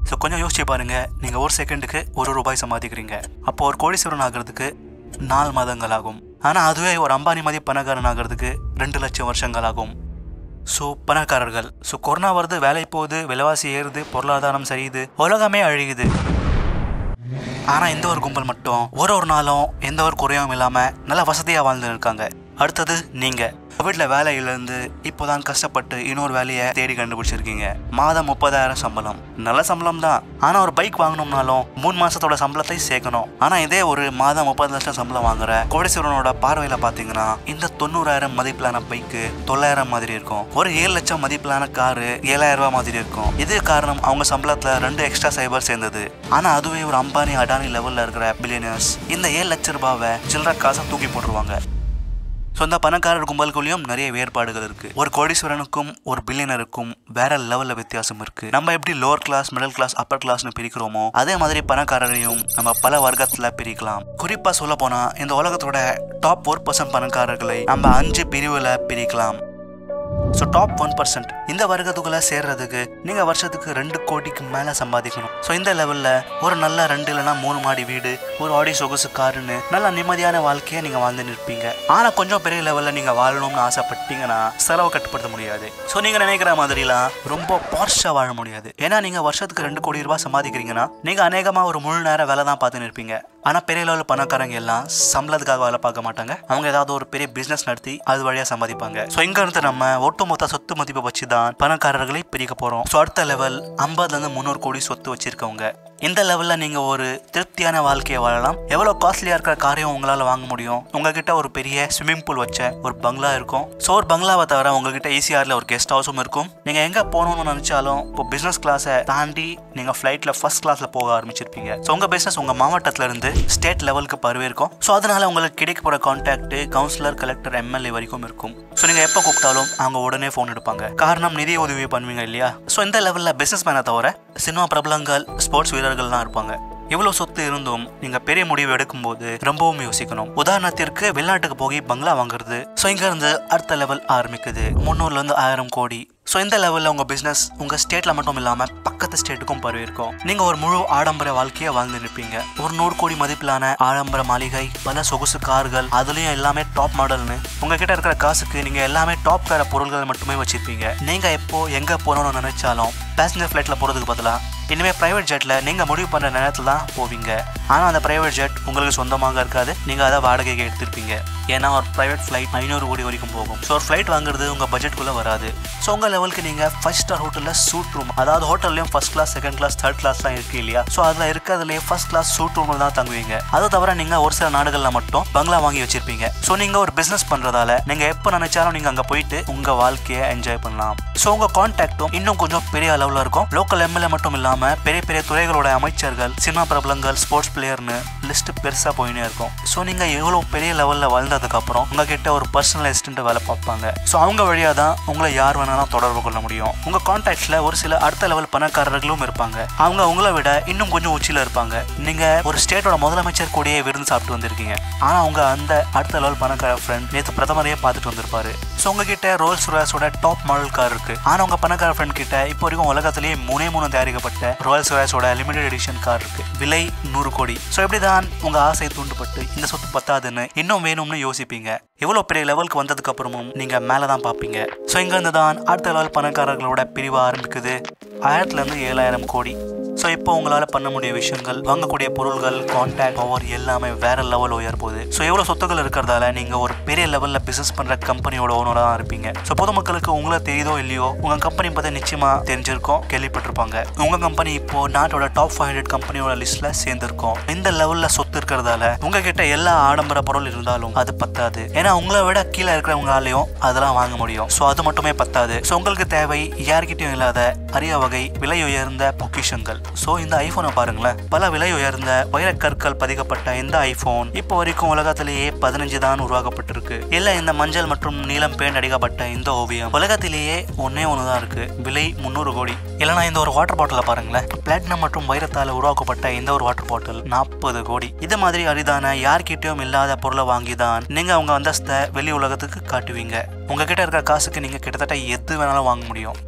so கொஞ்சம் யோசிச்சு பாருங்க நீங்கள் ஒரு செகண்டுக்கு ஒரு ரூபாய் சம்பாதிக்கிறீங்க அப்போ ஒரு கோடீஸ்வரன் ஆகிறதுக்கு நாலு மாதங்கள் ஆகும் ஆனால் அதுவே ஒரு அம்பானி மதி பணக்காரன் ஆகிறதுக்கு ரெண்டு லட்சம் வருஷங்கள் ஆகும் ஸோ பணக்காரர்கள் ஸோ கொரோனா வருது வேலை போகுது விலைவாசி ஏறுது பொருளாதாரம் சரியுது உலகமே அழியுது ஆனால் இந்த ஒரு கும்பல் மட்டும் ஒரு ஒரு நாளும் எந்த ஒரு குறையும் இல்லாமல் நல்லா வசதியாக வாழ்ந்து இருக்காங்க அடுத்தது நீங்கள் வீட்டில் வேலையிலேருந்து இப்போதான் கஷ்டப்பட்டு இன்னொரு வேலையை தேடி கண்டுபிடிச்சிருக்கீங்க மாதம் முப்பதாயிரம் சம்பளம் நல்ல சம்பளம் தான் ஆனால் ஒரு பைக் வாங்கணும்னாலும் மூணு மாசத்தோட சம்பளத்தை சேர்க்கணும் ஆனால் இதே ஒரு மாதம் முப்பது லட்சம் சம்பளம் வாங்குற கோடீஸ்வரனோட பார்வையில் பார்த்தீங்கன்னா இந்த தொண்ணூறாயிரம் மதிப்பிலான பைக்கு தொள்ளாயிரம் மாதிரி இருக்கும் ஒரு ஏழு லட்சம் மதிப்பிலான காரு ஏழாயிரம் ரூபாய் மாதிரி இருக்கும் இது காரணம் அவங்க சம்பளத்துல ரெண்டு எக்ஸ்ட்ரா சைபர் சேர்ந்தது ஆனா அதுவே ஒரு அம்பானி அடானி லெவல்ல இருக்கிற பில்லியனர்ஸ் இந்த ஏழு லட்சம் ரூபாவை சில்லற காசை தூக்கி போட்டுருவாங்க ஸோ இந்த பணக்காரர் கும்பலுக்குள்ளேயும் நிறைய வேறுபாடுகள் இருக்கு ஒரு கோடீஸ்வரனுக்கும் ஒரு பில்லியனருக்கும் வேற லெவல்ல வித்தியாசம் இருக்கு நம்ம எப்படி lower class middle class upper கிளாஸ்னு பிரிக்கிறோமோ அதே மாதிரி பணக்காரரையும் நம்ம பல வர்க்கத்துல பிரிக்கலாம் குறிப்பா சொல்ல போனா இந்த உலகத்தோட டாப் ஒரு பர்சன்ட் பணக்காரர்களை நம்ம அஞ்சு பிரிவுல பிரிக்கலாம் ஸோ டாப் ஒன் பர்சன்ட் இந்த வர்க்கத்துக்குள்ள சேர்றதுக்கு நீங்க வருஷத்துக்கு ரெண்டு கோடிக்கு மேல சம்பாதிக்கணும் ஸோ இந்த லெவல்ல ஒரு நல்ல ரெண்டு இல்லைன்னா மூணு மாடி வீடு ஒரு ஆடி சொகுசு காருன்னு நல்ல நிம்மதியான வாழ்க்கையை நீங்க வாழ்ந்து நிற்பீங்க ஆனா கொஞ்சம் பெரிய லெவல்ல நீங்க வாழணும்னு ஆசைப்பட்டீங்கன்னா செலவை கட்டுப்படுத்த முடியாது ஸோ நீங்க நினைக்கிற மாதிரிலாம் ரொம்ப பார்ஷா வாழ முடியாது ஏன்னா நீங்க வருஷத்துக்கு ரெண்டு கோடி ரூபாய் சம்பாதிக்கிறீங்கன்னா நீங்க அநேகமா ஒரு முழு நேரம் வேலை தான் பார்த்து நிற்பீங்க ஆனா பெரிய லெவலில் பணக்காரங்க எல்லாம் சம்பளத்துக்காக வேலை பார்க்க மாட்டாங்க அவங்க ஏதாவது ஒரு பெரிய பிசினஸ் நடத்தி அது வழியா சம்பாதிப்பாங்க ஸோ இங்க இருந்து நம்ம ஒட்டுமொத்த சொத்து மதிப்பை வச்சு தான் பணக்காரர்களை பிரிக்க போறோம் ஸோ அடுத்த லெவல் ஐம்பதுல இருந்து முந்நூறு கோடி சொத்து வச்சிருக்கவங்க இந்த லெவல்ல நீங்க ஒரு திருப்தியான வாழ்க்கையை வாழலாம் எவ்வளவு காஸ்ட்லியா இருக்கிற காரையும் உங்களால வாங்க முடியும் உங்ககிட்ட ஒரு பெரிய ஸ்விம்மிங் பூல் வச்ச ஒரு பங்களா இருக்கும் ஸோ ஒரு பங்களாவை தவிர உங்ககிட்ட ஈசிஆர்ல ஒரு கெஸ்ட் ஹவுஸும் இருக்கும் நீங்க எங்க போகணும்னு நினைச்சாலும் இப்போ பிசினஸ் கிளாஸை தாண்டி நீங்க ஃபிளைட்ல ஃபர்ஸ்ட் கிளாஸ்ல போக ஆரம்பிச்சிருப்பீங்க ஸோ உங்க பிசினஸ் உங்க மாவட்டத்துல இருந்து ஸ்டேட் லெவலுக்கு பருவே இருக்கும் ஸோ அதனால உங்களுக்கு கிடைக்க போற கான்டாக்ட் கவுன்சிலர் கலெக்டர் எம்எல்ஏ வரைக்கும் இருக்கும் ஸோ நீங்க எப்போ கூப்பிட்டாலும் அவங்க உடனே ஃபோன் எடுப்பாங்க காரணம் நிதி உதவி பண்ணுவீங்க இல்லையா ஸோ இந்த லெவல்ல பிசினஸ் மேனை தவிர சினிமா பிரபலங்கள் ஸ்போர்ட்ஸ் வீரர்கள்லாம் இருப்பாங்க இவ்வளவு சொத்து இருந்தும் நீங்க பெரிய முடிவு எடுக்கும்போது ரொம்பவும் யோசிக்கணும் உதாரணத்திற்கு வெளிநாட்டுக்கு போய் பங்களா வாங்குறது ஸோ இங்க இருந்து அடுத்த லெவல் ஆரம்பிக்குது முந்நூறுல இருந்து ஆயிரம் கோடி ஸோ இந்த லெவலில் உங்கள் பிஸ்னஸ் உங்கள் ஸ்டேட்டில் மட்டும் இல்லாமல் பக்கத்து ஸ்டேட்டுக்கும் பரவி இருக்கும் நீங்கள் ஒரு முழு ஆடம்பர வாழ்க்கையை வாழ்ந்து நிற்பீங்க ஒரு நூறு கோடி மதிப்பிலான ஆடம்பர மாளிகை பல சொகுசு கார்கள் அதுலேயும் எல்லாமே டாப் மாடல்னு உங்ககிட்ட இருக்கிற காசுக்கு நீங்கள் எல்லாமே டாப் தர பொருள்கள் மட்டுமே வச்சிருப்பீங்க நீங்கள் எப்போ எங்கே போகணும்னு நினைச்சாலும் பேசஞ்சர் ஃப்ளைட்டில் போகிறதுக்கு பதிலாக இனிமேல் ப்ரைவேட் ஜெட்டில் நீங்கள் முடிவு பண்ணுற நேரத்தில் தான் போவீங்க ஆனால் அந்த ப்ரைவேட் ஜெட் உங்களுக்கு சொந்தமாக இருக்காது நீங்கள் அதை வாடகைக்கு எடுத்திருப்பீங்க ஏன்னா ஒரு ப்ரைவேட் ஃப்ளைட் ஐநூறு கோடி வரைக்கும் போகும் ஸோ ஒரு ஃப்ளைட் வாங்குறது உங்கள் பட்ஜெட்குள்ளே வராது ஸோ உங்கள் லெவலுக்கு நீங்கள் ஃபைவ் ஸ்டார் ஹோட்டலில் சூட் ரூம் அதாவது ஹோட்டல்லையும் first class second class third கிளாஸ்லாம் இருக்கு இல்லையா ஸோ அதில் இருக்கிறதுலேயே ஃபர்ஸ்ட் கிளாஸ் சூட் ரூமில் தான் தங்குவீங்க அதை தவிர நீங்கள் ஒரு சில நாடுகளில் மட்டும் பங்களா வாங்கி வச்சிருப்பீங்க ஸோ நீங்கள் ஒரு பிஸ்னஸ் பண்ணுறதால நீங்கள் எப்போ நினைச்சாலும் நீங்கள் அங்கே போயிட்டு உங்கள் வாழ்க்கையை என்ஜாய் பண்ணலாம் ஸோ உங்கள் கான்டாக்டும் இன்னும் கொஞ்சம் பெரிய அளவில் இருக்கும் லோக்கல் எம்எல்ஏ மட்டும் இல்லாமல் பெரிய பெரிய துறைகளோட அமைச்சர்கள் சினிமா பிரபலங்கள் ஸ்போர்ட்ஸ் பிளேயர்னு லிஸ்ட் பெருசாக போயினே இருக்கும் ஸோ நீங்கள் எவ்வளோ பெரிய லெவலில் வளர்ந்ததுக்கப்புறம் உங்ககிட்ட ஒரு பர்சனல் அசிஸ்டன்ட் வேலை பார்ப்பாங்க ஸோ அவங்க வழியாக தான் உங்களை யார் வேணாலும் தொடர்பு கொள்ள முடியும் உங்கள் கான்டாக்ட்ஸில் ஒரு சில அடுத்த லெவல் பணக்காரர்களும் இருப்பாங்க அவங்க உங்களை விட இன்னும் கொஞ்சம் உச்சியில் இருப்பாங்க நீங்கள் ஒரு ஸ்டேட்டோட முதலமைச்சர் கூடயே விருந்து சாப்பிட்டு வந்திருக்கீங்க ஆனால் உங்க அந்த அடுத்த லெவல் பணக்கார ஃப்ரெண்ட் நேற்று பிரதமரையே பார்த்துட்டு வந்திருப்பாரு ஸோ உங்ககிட்ட ரோல்ஸ் ராய்ஸோட டாப் மாடல் கார் இருக்கு ஆனால் உங்க பணக்கார ஃப்ரெண்ட் கிட்ட இப்போ வரைக்கும் உலகத்திலேயே மூணே மூணு தயாரிக்கப்பட்ட ரோல்ஸ் ராய்ஸோட லிமிடெட் எடிஷன் கார் இருக்கு விலை நூறு கோடி ஸோ இப்படி தான் உங்க ஆசை தூண்டுபட்டு இந்த சொத்து பத்தாதுன்னு இன்னும் வேணும்னு யோசிப்பீங்க எவ்வளோ பெரிய லெவலுக்கு வந்ததுக்கு அப்புறமும் நீங்க மேலே தான் பார்ப்பீங்க ஸோ இங்கேருந்து தான் அடுத்த லெவல் பணக்காரர்களோட பிரிவு ஆரம்பிக்குது ஆயிரத்துல இருந்து ஏழாயிரம் கோடி ஸோ இப்போ உங்களால் பண்ண முடிய விஷயங்கள் வாங்கக்கூடிய பொருள்கள் கான்டாக்ட் பவர் எல்லாமே வேற லெவல் உயர் போகுது ஸோ எவ்வளோ சொத்துக்கள் இருக்கிறதால நீங்கள் ஒரு பெரிய லெவலில் பிஸ்னஸ் பண்ணுற கம்பெனியோட ஓனராக தான் இருப்பீங்க ஸோ பொதுமக்களுக்கு உங்களை தெரியுதோ இல்லையோ உங்கள் கம்பெனி பற்றி நிச்சயமாக தெரிஞ்சிருக்கோம் கேள்விப்பட்டிருப்பாங்க உங்கள் கம்பெனி இப்போ நாட்டோட டாப் ஃபைவ் ஹண்ட்ரட் கம்பெனியோட லிஸ்ட்டில் சேர்ந்திருக்கோம் இந்த லெவலில் சொத்து இருக்கிறதால உங்ககிட்ட எல்லா ஆடம்பர பொருள் இருந்தாலும் அது பத்தாது ஏன்னா உங்களை விட கீழே இருக்கிறவங்களாலையும் அதெல்லாம் வாங்க முடியும் ஸோ அது மட்டுமே பத்தாது ஸோ உங்களுக்கு தேவை யார்கிட்டயும் இல்லாத அரிய வகை விலை உயர்ந்த பொக்கிஷங்கள் ஸோ இந்த ஐபோனை பாருங்களேன் பல விலை உயர்ந்த வைரக்கற்கள் பதிக்கப்பட்ட இந்த ஐபோன் இப்போ வரைக்கும் உலகத்திலேயே பதினஞ்சு தான் உருவாக்கப்பட்டிருக்கு இல்ல இந்த மஞ்சள் மற்றும் நீலம் பேண்ட் அடிக்கப்பட்ட இந்த ஓவியம் உலகத்திலேயே ஒன்னே ஒன்று தான் இருக்கு விலை முந்நூறு கோடி இல்லைனா இந்த ஒரு வாட்டர் பாட்டில பாருங்களேன் பிளாட்டினம் மற்றும் வைரத்தால் உருவாக்கப்பட்ட இந்த ஒரு வாட்டர் பாட்டில் நாற்பது கோடி இது மாதிரி அரிதான யார்கிட்டயும் இல்லாத பொருளை வாங்கி தான் நீங்க உங்க அந்தஸ்தை வெளி உலகத்துக்கு காட்டுவீங்க உங்ககிட்ட இருக்கிற காசுக்கு நீங்க கிட்டத்தட்ட எது வேணாலும் வாங்க முடியும்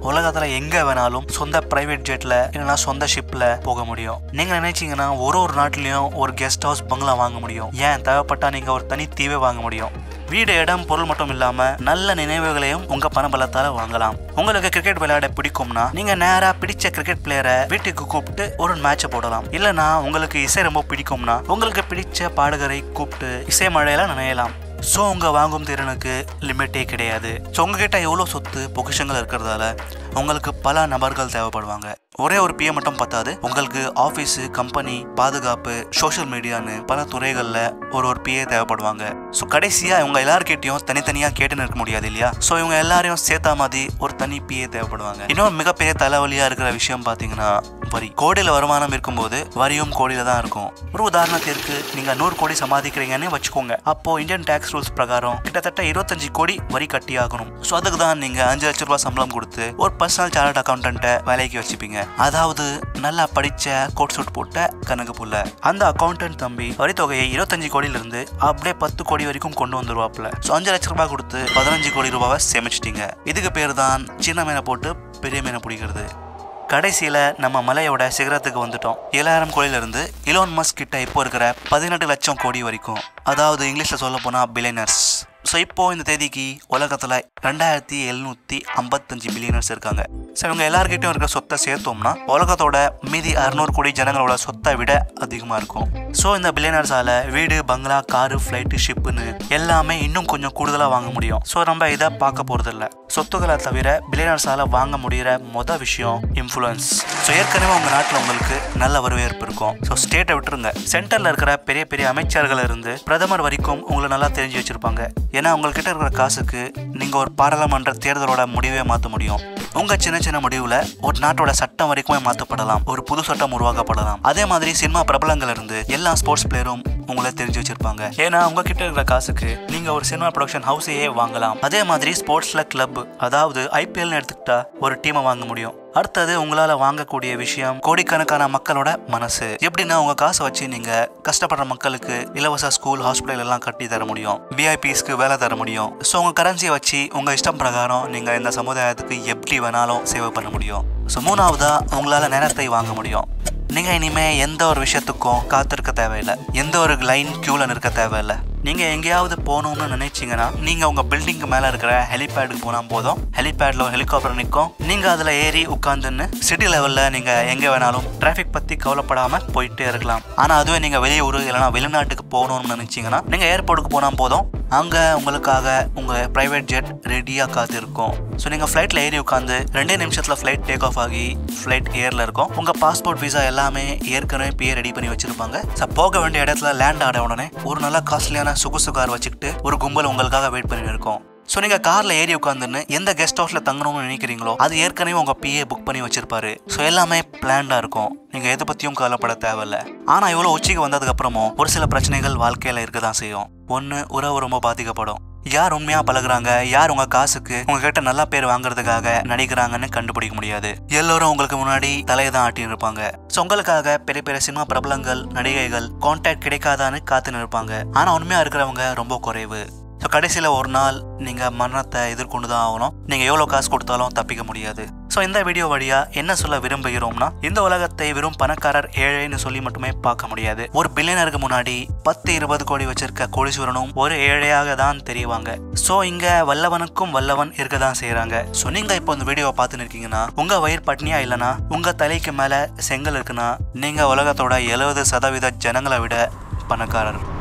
உலகத்துல எங்க வேணாலும் சொந்த பிரைவேட் ஜெட்ல இல்லைன்னா சொந்த ஷிப்ல போக முடியும் நீங்க நினைச்சீங்கன்னா ஒரு ஒரு நாட்டிலையும் ஒரு கெஸ்ட் ஹவுஸ் பங்களா வாங்க முடியும் ஏன் தேவைப்பட்டா நீங்க ஒரு தனி தீவே வாங்க முடியும் வீடு இடம் பொருள் மட்டும் இல்லாம நல்ல நினைவுகளையும் உங்க பணபலத்தால வாங்கலாம் உங்களுக்கு கிரிக்கெட் விளையாட பிடிக்கும்னா நீங்க நேரா பிடிச்ச கிரிக்கெட் பிளேயரை வீட்டுக்கு கூப்பிட்டு ஒரு மேட்சை போடலாம் இல்லனா உங்களுக்கு இசை ரொம்ப பிடிக்கும்னா உங்களுக்கு பிடிச்ச பாடகரை கூப்பிட்டு இசை மழையில நனையலாம் ஸோ உங்கள் வாங்கும் திறனுக்கு லிமிட்டே கிடையாது ஸோ உங்ககிட்ட எவ்வளோ சொத்து பொக்கிஷங்கள் இருக்கிறதால உங்களுக்கு பல நபர்கள் தேவைப்படுவாங்க ஒரே ஒரு பிஏ மட்டும் பத்தாது உங்களுக்கு ஆஃபீஸு கம்பெனி பாதுகாப்பு சோஷியல் மீடியான்னு பல துறைகளில் ஒரு ஒரு பிஏ தேவைப்படுவாங்க ஸோ கடைசியாக இவங்க எல்லார்கிட்டையும் தனித்தனியாக கேட்டுன்னு இருக்க முடியாது இல்லையா ஸோ இவங்க எல்லாரையும் சேர்த்தா மாதிரி ஒரு தனி பிஏ தேவைப்படுவாங்க இன்னொரு மிகப்பெரிய தலைவலியாக இருக்கிற விஷயம் பார்த்தீங்கன்னா வரி கோடியில் வருமானம் இருக்கும்போது வரியும் கோடியில தான் இருக்கும் ஒரு உதாரணத்திற்கு நீங்க நூறு கோடி சம்பாதிக்கிறீங்கன்னு வச்சுக்கோங்க அப்போ இந்தியன் டேக்ஸ் ரூல்ஸ் பிரகாரம் கிட்டத்தட்ட இருபத்தஞ்சு கோடி வரி கட்டி ஆகணும் ஸோ அதுக்கு தான் நீங்க அஞ்சு லட்ச ரூபாய் சம்பளம் கொடுத்து ஒரு பர்சனல் சார்ட் அக்கௌண்டன்ட்டை வேலைக்கு வச்சுப்பீங்க அதாவது நல்லா படிச்ச கோட் சூட் போட்ட கணக்கு புள்ள அந்த அக்கௌண்டன்ட் தம்பி வரி தொகையை இருபத்தஞ்சு கோடியில இருந்து அப்படியே பத்து கோடி வரைக்கும் கொண்டு வந்துருவாப்ல ஸோ அஞ்சு லட்ச ரூபாய் கொடுத்து பதினஞ்சு கோடி ரூபாவை சேமிச்சிட்டீங்க இதுக்கு பேர் தான் சின்ன மீனை போட்டு பெரிய மீனை பிடிக்கிறது கடைசியில் நம்ம மலையோட சிகரத்துக்கு வந்துட்டோம் ஏழாயிரம் கோடியிலிருந்து இலோன் மஸ்க் கிட்ட இப்போ இருக்கிற பதினெட்டு லட்சம் கோடி வரைக்கும் அதாவது இங்கிலீஷில் சொல்ல போனால் பில்லியனர்ஸ் ஸோ இப்போ இந்த தேதிக்கு உலகத்தில் ரெண்டாயிரத்தி எழுநூற்றி ஐம்பத்தஞ்சு பில்லியனர்ஸ் இருக்காங்க ஸோ இவங்க எல்லார்கிட்டையும் இருக்கிற சொத்தை சேர்த்தோம்னா உலகத்தோட மீதி அறுநூறு கோடி ஜனங்களோட சொத்தை விட அதிகமாக இருக்கும் ஸோ இந்த பில்லியனர்ஸால் வீடு பங்களா காரு ஃப்ளைட்டு ஷிப்புன்னு எல்லாமே இன்னும் கொஞ்சம் கூடுதலாக வாங்க முடியும் ஸோ நம்ம இதை பார்க்க போகிறதில்ல சொத்துக்களை தவிர பில்லியனர்ஸால் வாங்க முடிகிற மொதல் விஷயம் இன்ஃப்ளூயன்ஸ் ஸோ ஏற்கனவே உங்கள் நாட்டில் உங்களுக்கு நல்ல வரவேற்பு இருக்கும் ஸோ ஸ்டேட்டை விட்டுருங்க சென்டரில் இருக்கிற பெரிய பெரிய அமைச்சர்கள் இருந்து பிரதமர் வரைக்கும் உங்களை நல்லா தெரிஞ்சு வச்சுருப்பாங்க ஏன்னா உங்கள்கிட்ட இருக்கிற காசுக்கு நீங்கள் ஒரு பாராளுமன்ற தேர்தலோட முடிவே மாற்ற முடியும் உங்கள் சின்ன சின்ன முடிவில் ஒரு நாட்டோட சட்டம் வரைக்குமே மாற்றப்படலாம் ஒரு புது சட்டம் உருவாக்கப்படலாம் அதே மாதிரி சினிமா பிரபலங்கள் இருந்து எல்லா ஸ்போர்ட்ஸ் பிளேயரும் உங்களை தெரிஞ்சு வச்சிருப்பாங்க ஏன்னா உங்ககிட்ட இருக்கிற காசுக்கு நீங்க ஒரு சினிமா ப்ரொடக்ஷன் ஹவுஸையே வாங்கலாம் அதே மாதிரி ஸ்போர்ட்ஸ்ல கிளப் அதாவது ஐபிஎல்னு எடுத்துக்கிட்டா ஒரு டீமை வாங்க முடியும் அடுத்தது உங்களால வாங்கக்கூடிய விஷயம் கோடிக்கணக்கான மக்களோட மனசு எப்படின்னா உங்க காசை வச்சு நீங்க கஷ்டப்படுற மக்களுக்கு இலவச ஸ்கூல் ஹாஸ்பிட்டல் எல்லாம் கட்டி தர முடியும் விஐபிஸ்க்கு வேலை தர முடியும் ஸோ உங்க கரன்சியை வச்சு உங்க இஷ்டம் பிரகாரம் நீங்க இந்த சமுதாயத்துக்கு எப்படி வேணாலும் சேவை பண்ண முடியும் ஸோ மூணாவதா உங்களால நேரத்தை வாங்க முடியும் நீங்க இனிமே எந்த ஒரு விஷயத்துக்கும் காத்திருக்க தேவையில்லை எந்த ஒரு லைன் கியூல நிற்க தேவையில்லை நீங்க எங்கேயாவது போகணும்னு நினைச்சீங்கன்னா நீங்க உங்க பில்டிங்க்கு மேல இருக்கிற ஹெலிபேடுக்கு போனா போதும் ஹெலிபேட்ல ஒரு ஹெலிகாப்டர் நிற்கும் நீங்க அதுல ஏறி உட்காந்துன்னு சிட்டி லெவல்ல நீங்க எங்க வேணாலும் டிராஃபிக் பத்தி கவலைப்படாம போயிட்டே இருக்கலாம் ஆனா அதுவே நீங்க வெளியூர் இல்லைன்னா வெளிநாட்டுக்கு போகணும்னு நினைச்சீங்கன்னா நீங்க ஏர்போர்ட்டுக்கு போனா போதும் அங்க உங்களுக்காக உங்க பிரைவேட் ஜெட் ரெடியா காத்திருக்கும் ஸோ நீங்க ஃப்ளைட்ல ஏறி உட்காந்து ரெண்டே நிமிஷத்துல ஃப்ளைட் டேக் ஆஃப் ஆகி ஃப்ளைட் ஏர்ல இருக்கும் உங்க பாஸ்போர்ட் விசா எல்லாமே ஏற்கனவே பே ரெடி பண்ணி வச்சிருப்பாங்க ஸோ போக வேண்டிய இடத்துல லேண்ட் ஆட உடனே ஒரு நல்ல காஸ்ட்லியான சொகுசு கார் வச்சுக்கிட்டு ஒரு கும்பல் உங்களுக்காக வெயிட் பண்ணி இருக்கும் ஸோ நீங்கள் காரில் ஏறி உட்காந்துன்னு எந்த கெஸ்ட் ஹவுஸில் தங்கணும்னு நினைக்கிறீங்களோ அது ஏற்கனவே உங்கள் பிஏ புக் பண்ணி வச்சிருப்பாரு ஸோ எல்லாமே பிளான்டாக இருக்கும் நீங்கள் எதை பற்றியும் கவலைப்பட தேவையில்ல ஆனால் இவ்வளோ உச்சிக்கு வந்ததுக்கப்புறமும் ஒரு சில பிரச்சனைகள் வாழ்க்கையில் இருக்க தான் செய்யும் ஒன்று உறவு ரொம்ப பாதிக்கப்படும் யார் உண்மையா பழகுறாங்க யார் உங்க காசுக்கு உங்ககிட்ட நல்ல பேர் வாங்குறதுக்காக நடிக்கிறாங்கன்னு கண்டுபிடிக்க முடியாது எல்லோரும் உங்களுக்கு முன்னாடி தலையை தான் ஆட்டி இருப்பாங்க ஸோ உங்களுக்காக பெரிய பெரிய சினிமா பிரபலங்கள் நடிகைகள் கான்டாக்ட் கிடைக்காதான்னு காத்து நிற்பாங்க ஆனா உண்மையா இருக்கிறவங்க ரொம்ப குறைவு ஸோ கடைசியில் ஒரு நாள் நீங்கள் மரணத்தை எதிர்கொண்டு தான் ஆகணும் நீங்கள் எவ்வளோ காசு கொடுத்தாலும் தப்பிக்க முடியாது ஸோ இந்த வீடியோ வழியாக என்ன சொல்ல விரும்புகிறோம்னா இந்த உலகத்தை வெறும் பணக்காரர் ஏழைன்னு சொல்லி மட்டுமே பார்க்க முடியாது ஒரு பில்லியனருக்கு முன்னாடி பத்து இருபது கோடி வச்சிருக்க கோடீஸ்வரனும் ஒரு ஏழையாக தான் தெரிவாங்க ஸோ இங்கே வல்லவனுக்கும் வல்லவன் இருக்க தான் செய்கிறாங்க ஸோ நீங்கள் இப்போ இந்த வீடியோவை பார்த்துன்னு இருக்கீங்கன்னா உங்கள் வயிறு பட்னியா இல்லைனா உங்கள் தலைக்கு மேலே செங்கல் இருக்குன்னா நீங்கள் உலகத்தோட எழுபது சதவீத ஜனங்களை விட பணக்காரர்